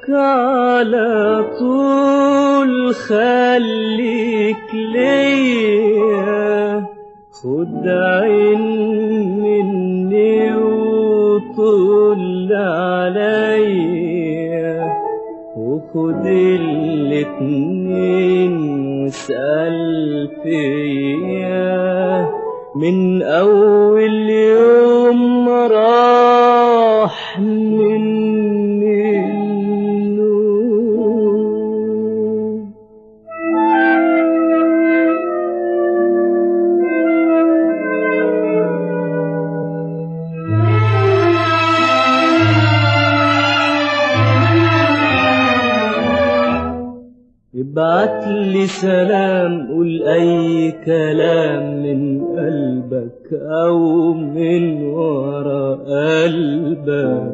على طول خليك ليا خد عين مني وطل عليا وخد الاتنين واسأل فيا من أول يوم ما راح مني النوم ابعت لي سلام قول اي كلام من قلبك او من ورا قلبك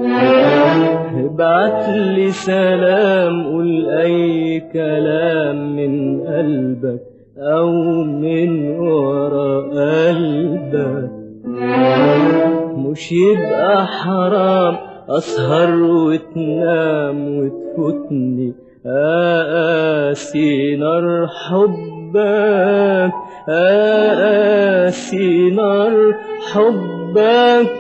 ابعت لي سلام قول اي كلام من قلبك او من ورا قلبك مش يبقى حرام اسهر وتنام وتفوتني آسي نار حبك آسي نار حبك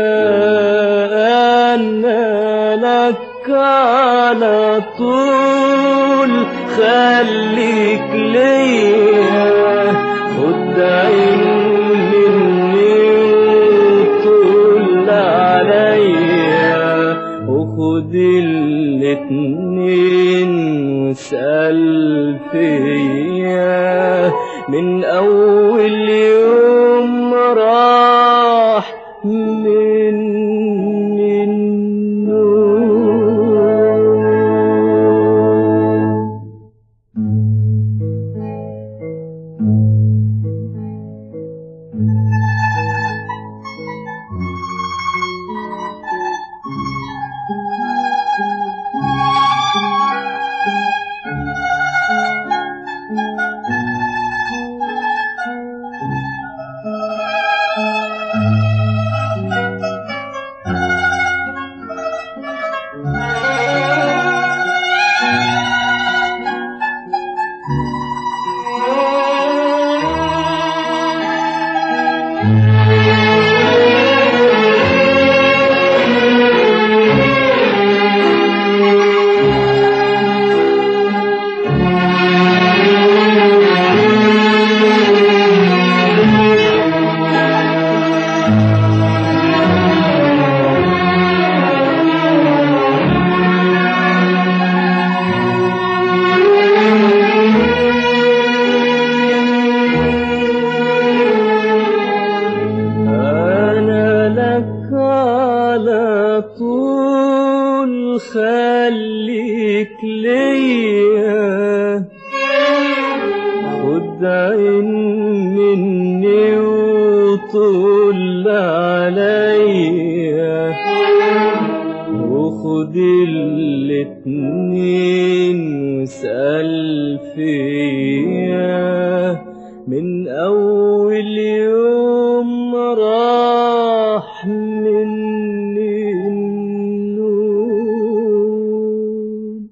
أنا لك على طول خليك ليا خد عين مني وطول عليا وخد الاتنين واسأل فيا من أول يوم راح مني النوم أنا لك على طول خليك ليا خد عين مني وطل عليا وخد الاتنين واسأل فيا من أول يوم ما راح مني النوم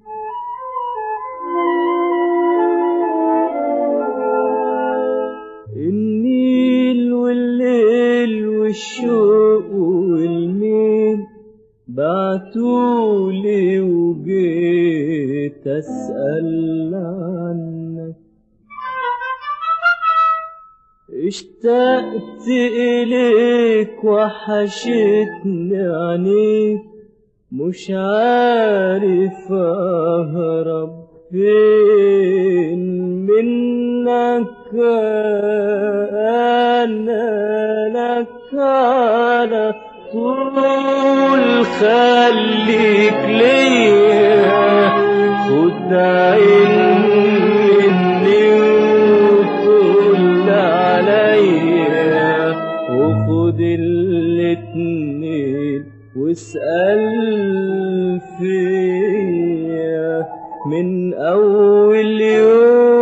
النيل والليل والشوق والميل بعتولي وجيت أسأل عنك اشتقت إليك وحشتني عينيك مش عارف أهرب فين منك أنا لك على طول خليك ليا خد عين مني وطل عليا وخد الاتنين واسأل فيا من أول يوم